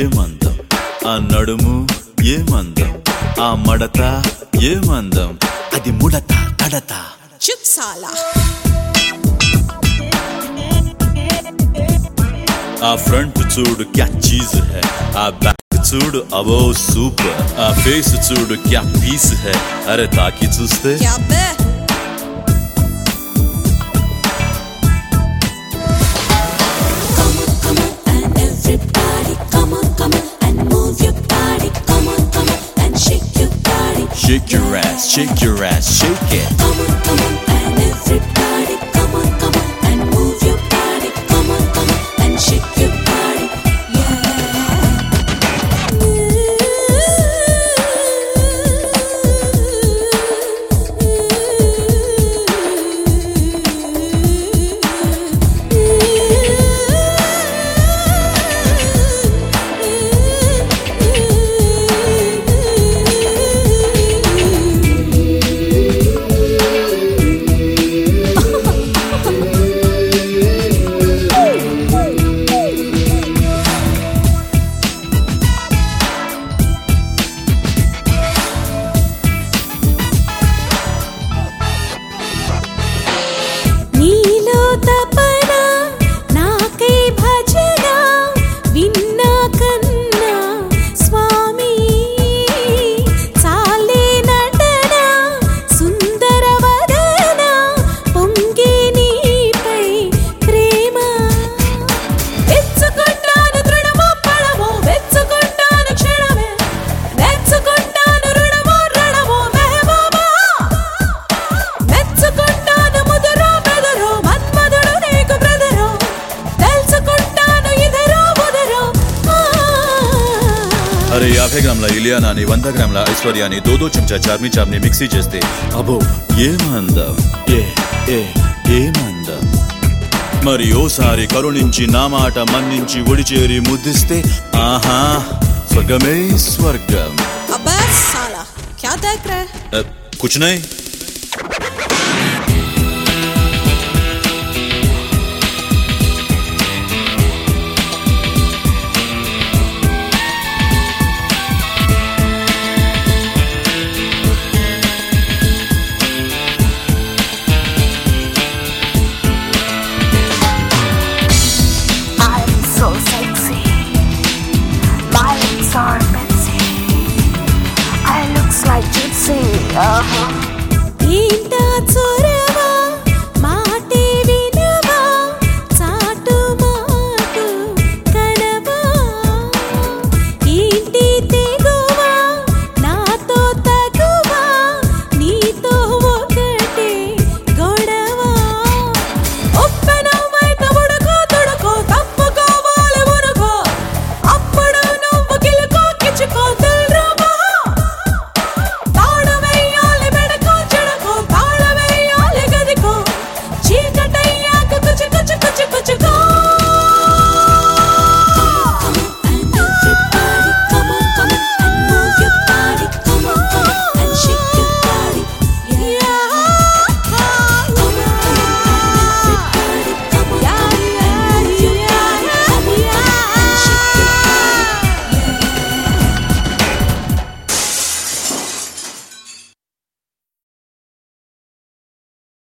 ఏమందం ఆ నడుము ఏమందం ఆ మడత ఏమందం అది ముడత తడత చుప్ సాలా ఆ ఫ్రంట్ చూడు క్యా చీజ్ హై ఆ బ్యాక్ చూడు అవో సూపర్ ఆ ఫేస్ చూడు క్యా పీస్ హై అరే తాకి చూస్తే क्या बे and everybody come on come on and move your body come on come on and shake your body shake your ass shake your ass shake it come on come on and everybody come on come on and move your body come on come on and shake your body నీలో తపన నాకై భజన విన్నా కన్నా స్వామి చాలే నటన సుందర వదన పొంగే నీపై ప్రేమ వెచ్చుకుంటాను తృణమో పడమో వెచ్చుకుంటాను క్షణమే వెచ్చుకుంటాను రుణమో రణమో మెహబూబా మెచ్చుకుంటాను ముదురో బెదరో మన్మధుడు నీకు బ్రదరో తెలుసుకుంటాను ఇదరో ఉదరో అరే యాభై గ్రాముల ఇలియానాని వంద గ్రాముల ఐశ్వర్యాన్ని దోదో చెంచా చార్మి చార్ని మిక్సీ చేస్తే అబో ఏమందం ఏ ఏ ఏమందం మరి ఓసారి కరుణించి నా మాట మన్నించి ఒడిచేరి ముద్దిస్తే ఆహా స్వర్గమే స్వర్గం अबे साला क्या देख रहा है अ, कुछ नहीं I'm so sexy. My lips are fancy. I looks like gypsy. Uh-huh. ఏంటా చొర